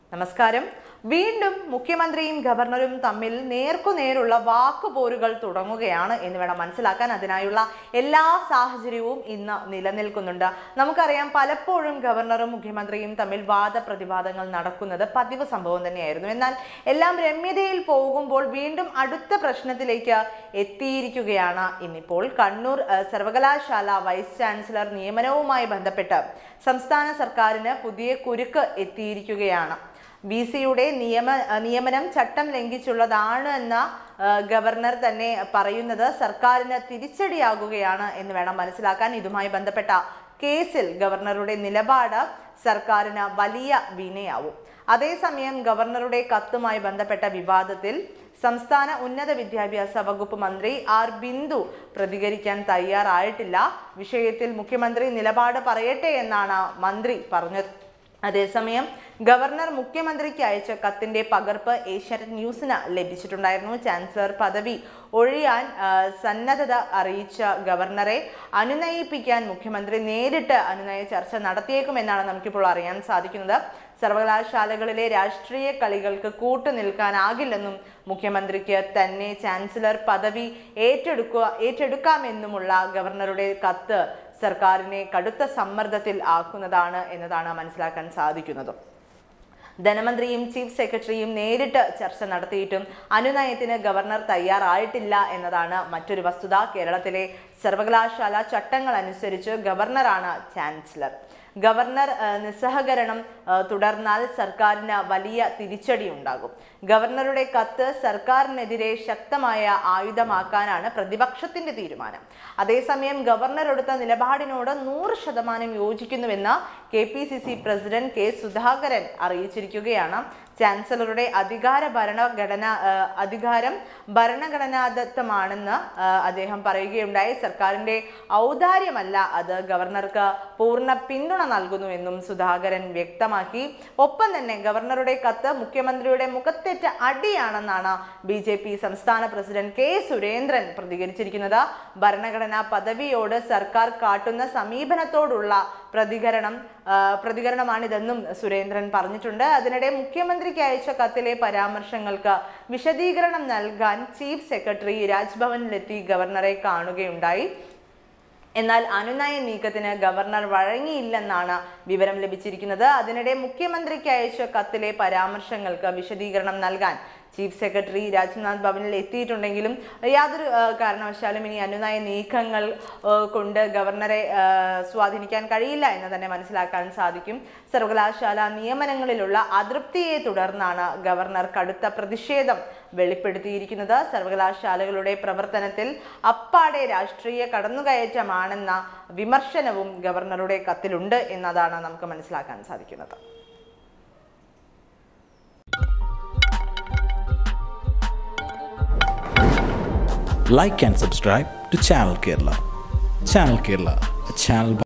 നമസ്കാരം വീണ്ടും മുഖ്യമന്ത്രിയും ഗവർണറും തമ്മിൽ നേർക്കുനേരുള്ള വാക്കുപോരുകൾ തുടങ്ങുകയാണ് എന്ന് വേണം മനസ്സിലാക്കാൻ അതിനായുള്ള എല്ലാ സാഹചര്യവും ഇന്ന് നിലനിൽക്കുന്നുണ്ട് നമുക്കറിയാം പലപ്പോഴും ഗവർണറും മുഖ്യമന്ത്രിയും തമ്മിൽ വാദപ്രതിവാദങ്ങൾ നടക്കുന്നത് പതിവ് സംഭവം തന്നെയായിരുന്നു എന്നാൽ എല്ലാം രമ്യതയിൽ പോകുമ്പോൾ വീണ്ടും അടുത്ത പ്രശ്നത്തിലേക്ക് എത്തിയിരിക്കുകയാണ് ഇന്നിപ്പോൾ കണ്ണൂർ ഏഹ്, സർവകലാശാല വൈസ് ചാൻസലർ നിയമനവുമായി ബന്ധപ്പെട്ട് സംസ്ഥാന സർക്കാരിന് പുതിയ കുരുക്ക് എത്തിയിരിക്കുകയാണ് ബി സിയുടെ നിയമ നിയമനം ചട്ടം ലംഘിച്ചുള്ളതാണ് എന്ന ആ, ഗവർണർ തന്നെ പറയുന്നത് സർക്കാരിന് തിരിച്ചടിയാകുകയാണ് എന്ന് വേണം മനസ്സിലാക്കാൻ ഇതുമായി ബന്ധപ്പെട്ട കേസിൽ ഗവർണറുടെ നിലപാട് സർക്കാരിന് വലിയ വിനയാവും അതേസമയം ഗവർണറുടെ കത്തുമായി ബന്ധപ്പെട്ട വിവാദത്തിൽ സംസ്ഥാന ഉന്നത വിദ്യാഭ്യാസ വകുപ്പ് മന്ത്രി ആർ ബിന്ദു പ്രതികരിക്കാൻ തയ്യാറായിട്ടില്ല വിഷയത്തിൽ മുഖ്യമന്ത്രി നിലപാട് പറയട്ടെ എന്നാണ് മന്ത്രി പറഞ്ഞത് അതേസമയം ഗവർണർ മുഖ്യമന്ത്രിക്ക് അയച്ച കത്തിന്റെ പകർപ്പ് ഏഷ്യാനെറ്റ് ന്യൂസിന് ലഭിച്ചിട്ടുണ്ടായിരുന്നു ചാൻസലർ പദവി ഒഴിയാൻ ആ, സന്നദ്ധത അറിയിച്ച ഗവർണറെ അനുനയിപ്പിക്കാൻ മുഖ്യമന്ത്രി നേരിട്ട് അനുനയ ചർച്ച നടത്തിയേക്കുമെന്നാണ് നമുക്കിപ്പോൾ അറിയാൻ സാധിക്കുന്നത് സർവകലാശാലകളിലെ രാഷ്ട്രീയ കളികൾക്ക് കൂട്ടുനിൽക്കാനാകില്ലെന്നും മുഖ്യമന്ത്രിക്ക് തന്നെ ചാൻസലർ പദവി ഏറ്റെടുക്കുക ഏറ്റെടുക്കാമെന്നുമുള്ള ഗവർണറുടെ കത്ത് സർക്കാരിനെ കടുത്ത സമ്മർദ്ദത്തിൽ ആക്കുന്നതാണ് എന്നതാണ് മനസ്സിലാക്കാൻ സാധിക്കുന്നത് ധനമന്ത്രിയും ചീഫ് സെക്രട്ടറിയും നേരിട്ട് ചർച്ച നടത്തിയിട്ടും അനുനയത്തിന് ഗവർണർ തയ്യാറായിട്ടില്ല എന്നതാണ് മറ്റൊരു വസ്തുത കേരളത്തിലെ സർവകലാശാല ചട്ടങ്ങൾ അനുസരിച്ച് ഗവർണറാണ് ചാൻസലർ ഗവർണർ ആ, നിസ്സഹകരണം ആ, തുടർന്നാൽ സർക്കാരിന് വലിയ തിരിച്ചടി ഉണ്ടാകും ഗവർണറുടെ കത്ത് സർക്കാരിനെതിരെ ശക്തമായ ആയുധമാക്കാനാണ് പ്രതിപക്ഷത്തിന്റെ തീരുമാനം അതേസമയം ഗവർണർ എടുത്ത നിലപാടിനോട് നൂറ് ശതമാനം യോജിക്കുന്നുവെന്ന് K P C C president K Sudhakaran അറിയിച്ചിരിക്കുകയാണ് ചാൻസലറുടെ അധികാര ഭരണഘടന ആ, അധികാരം ഭരണഘടനാദത്തമാണെന്ന് ആ, അദ്ദേഹം പറയുകയുണ്ടായി സർക്കാരിന്റെ ഔദാര്യമല്ല അത് ഗവർണർക്ക് പൂർണ്ണ പിന്തുണ നൽകുന്നുവെന്നും സുധാകരൻ വ്യക്തമാക്കി ഒപ്പം തന്നെ ഗവർണറുടെ കത്ത് മുഖ്യമന്ത്രിയുടെ മുഖത്തേറ്റ അടിയാണെന്നാണ് ബി ജെ പി സംസ്ഥാന പ്രസിഡന്റ് കെ സുരേന്ദ്രൻ പ്രതികരിച്ചിരിക്കുന്നത് ഭരണഘടനാ പദവിയോട് സർക്കാർ കാട്ടുന്ന സമീപനത്തോടുള്ള പ്രതികരണം ആ, പ്രതികരണമാണിതെന്നും സുരേന്ദ്രൻ പറഞ്ഞിട്ടുണ്ട് അതിനിടെ മുഖ്യമന്ത്രിക്ക് അയച്ച കത്തിലെ പരാമർശങ്ങൾക്ക് വിശദീകരണം നൽകാൻ ചീഫ് സെക്രട്ടറി രാജ്ഭവനിലെത്തി ഗവർണറെ കാണുകയുണ്ടായി എന്നാൽ അനുനയ നീക്കത്തിന് ഗവർണർ വഴങ്ങിയില്ലെന്നാണ് വിവരം ലഭിച്ചിരിക്കുന്നത് അതിനിടെ മുഖ്യമന്ത്രിക്ക് അയച്ച കത്തിലെ പരാമർശങ്ങൾക്ക് വിശദീകരണം നൽകാൻ ചീഫ് സെക്രട്ടറി രാജ്നാഥ് ഭവനിൽ എത്തിയിട്ടുണ്ടെങ്കിലും യാതൊരു ആ, കാരണവശാലും ഇനി അനുനയ നീക്കങ്ങൾ ആ, കൊണ്ട് ഗവർണറെ ആ, സ്വാധീനിക്കാൻ കഴിയില്ല എന്ന് തന്നെ മനസ്സിലാക്കാൻ സാധിക്കും സർവകലാശാല നിയമനങ്ങളിലുള്ള അതൃപ്തിയെ തുടർന്നാണ് ഗവർണർ കടുത്ത പ്രതിഷേധം വെളിപ്പെടുത്തിയിരിക്കുന്നത് സർവകലാശാലകളുടെ പ്രവർത്തനത്തിൽ അപ്പാടെ രാഷ്ട്രീയ കടന്നുകയറ്റമാണെന്ന വിമർശനവും ഗവർണറുടെ കത്തിലുണ്ട് എന്നതാണ് നമുക്ക് മനസ്സിലാക്കാൻ സാധിക്കുന്നത് like and subscribe to Channel Kerala. Channel Kerala, a channel by